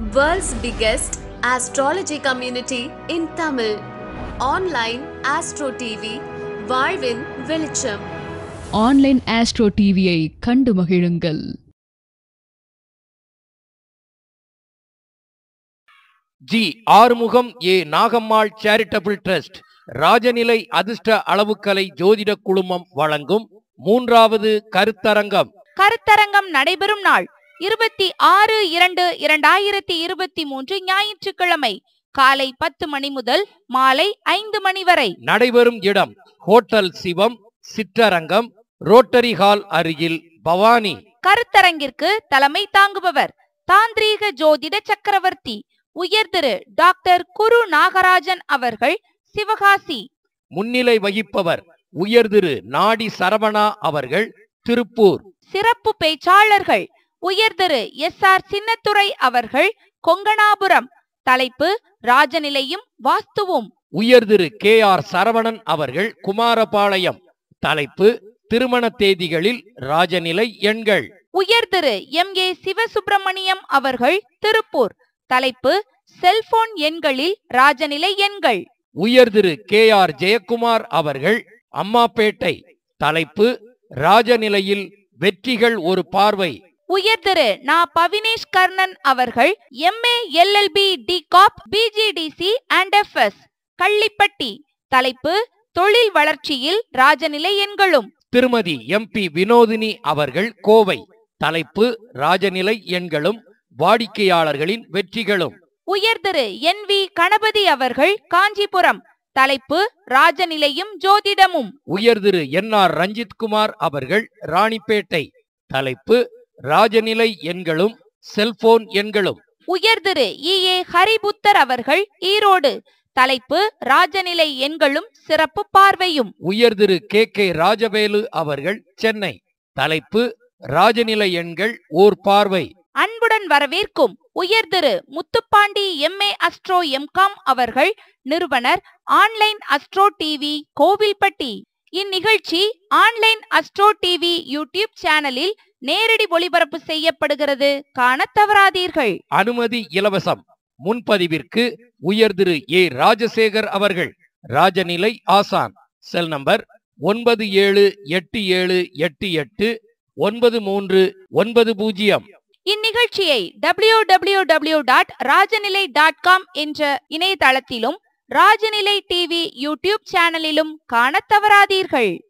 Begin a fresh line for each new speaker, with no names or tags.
World's biggest astrology community in Tamil. Online Astro TV, வாழ்வின் வெளிச்சம்
online astro டிவியை கண்டு மகிழுங்கள்
G Arumugam A Nagammal charitable trust Rajanilai அதிர்ஷ்ட அளவுக்கலை ஜோதிட குழுமம் வழங்கும் மூன்றாவது கருத்தரங்கம்
கருத்தரங்கம் நடைபெறும் நாள் இருபத்தி ஆறு இரண்டு இரண்டாயிரத்தி இருபத்தி மூன்று ஞாயிற்றுக்கிழமை காலை பத்து மணி முதல் மாலை ஐந்து மணி வரை
நடைபெறும் இடம் ஹோட்டல் சிவம் சிற்றரங்கம் ரோட்டரி ஹால் அருகில் பவானி
கருத்தரங்கிற்கு தலைமை தாங்குபவர் தாந்திரீக ஜோதிட சக்கரவர்த்தி உயர் திரு டாக்டர் குரு நாகராஜன் அவர்கள் சிவகாசி
முன்னிலை வகிப்பவர் உயர்திரு நாடி சரவணா அவர்கள் திருப்பூர்
சிறப்பு பேச்சாளர்கள் உயர் திரு எஸ் ஆர் சின்னத்துரை அவர்கள் கொங்கணாபுரம் தலைப்பு ராஜநிலையும் வாஸ்துவும்
உயர்திரு கே ஆர் சரவணன் அவர்கள் குமாரபாளையம் தலைப்பு திருமண தேதிகளில் ராஜநிலை எண்கள்
உயர் திரு எம் ஏ சிவசுப்பிரமணியம் அவர்கள் திருப்பூர் தலைப்பு செல்போன் எண்களில் ராஜநிலை எண்கள்
உயர்திரு கே ஆர் ஜெயக்குமார் அவர்கள் அம்மாப்பேட்டை தலைப்பு ராஜநிலையில் வெற்றிகள் ஒரு பார்வை
உயர் திரு நா பவினேஷ் கர்ணன் அவர்கள் எம்ஏ எல்எல்பி டி காப் பிஜிடிசி அண்ட் எஃப்எஸ் கள்ளிப்பட்டி தலைப்பு தொழில் வளர்ச்சியில் ராஜநிலை எண்களும்
திருமதி எம் பி வினோதினி அவர்கள் கோவை தலைப்பு ராஜநிலை எண்களும் வாடிக்கையாளர்களின் வெற்றிகளும்
உயர் திரு என் வி கணபதி அவர்கள் காஞ்சிபுரம் தலைப்பு ராஜநிலையும் ஜோதிடமும்
உயர்திரு என் ஆர் ரஞ்சித்குமார் அவர்கள் ராணிப்பேட்டை தலைப்பு ராஜநிலை எண்களும் செல்போன் எண்களும்
உயர் திரு இ ஏ ஹரிபுத்தர் அவர்கள் ஈரோடு தலைப்பு ராஜநிலை எண்களும் சிறப்பு பார்வையும்
உயர்திரு கே கே ராஜவேலு அவர்கள் சென்னை தலைப்பு ராஜநிலை எண்கள் ஓர் பார்வை
அன்புடன் வரவேற்கும் உயர் திரு முத்துப்பாண்டி எம்ஏ அஸ்ட்ரோ எம்காம் அவர்கள் நிறுவனர் ஆன்லைன் அஸ்ட்ரோ டிவி கோவில்பட்டி இந்நிகழ்ச்சி ஆன்லைன் அஸ்ட்ரோ டிவி யூடியூப் சேனலில் நேரடி ஒளிபரப்பு செய்யப்படுகிறது காண தவறாதீர்கள்
அனுமதி இலவசம் முன்பதிவிற்கு உயர்திரு ஏ ராஜசேகர் அவர்கள் ராஜநிலை ஆசான் செல் நம்பர் ஒன்பது ஏழு எட்டு ஏழு எட்டு எட்டு ஒன்பது மூன்று ஒன்பது பூஜ்ஜியம்
இந்நிகழ்ச்சியை W W W dot Rajanilai dot com என்ற இணையதளத்திலும் ராஜநிலை டிவி யூடியூப் சேனலிலும் காண தவறாதீர்கள்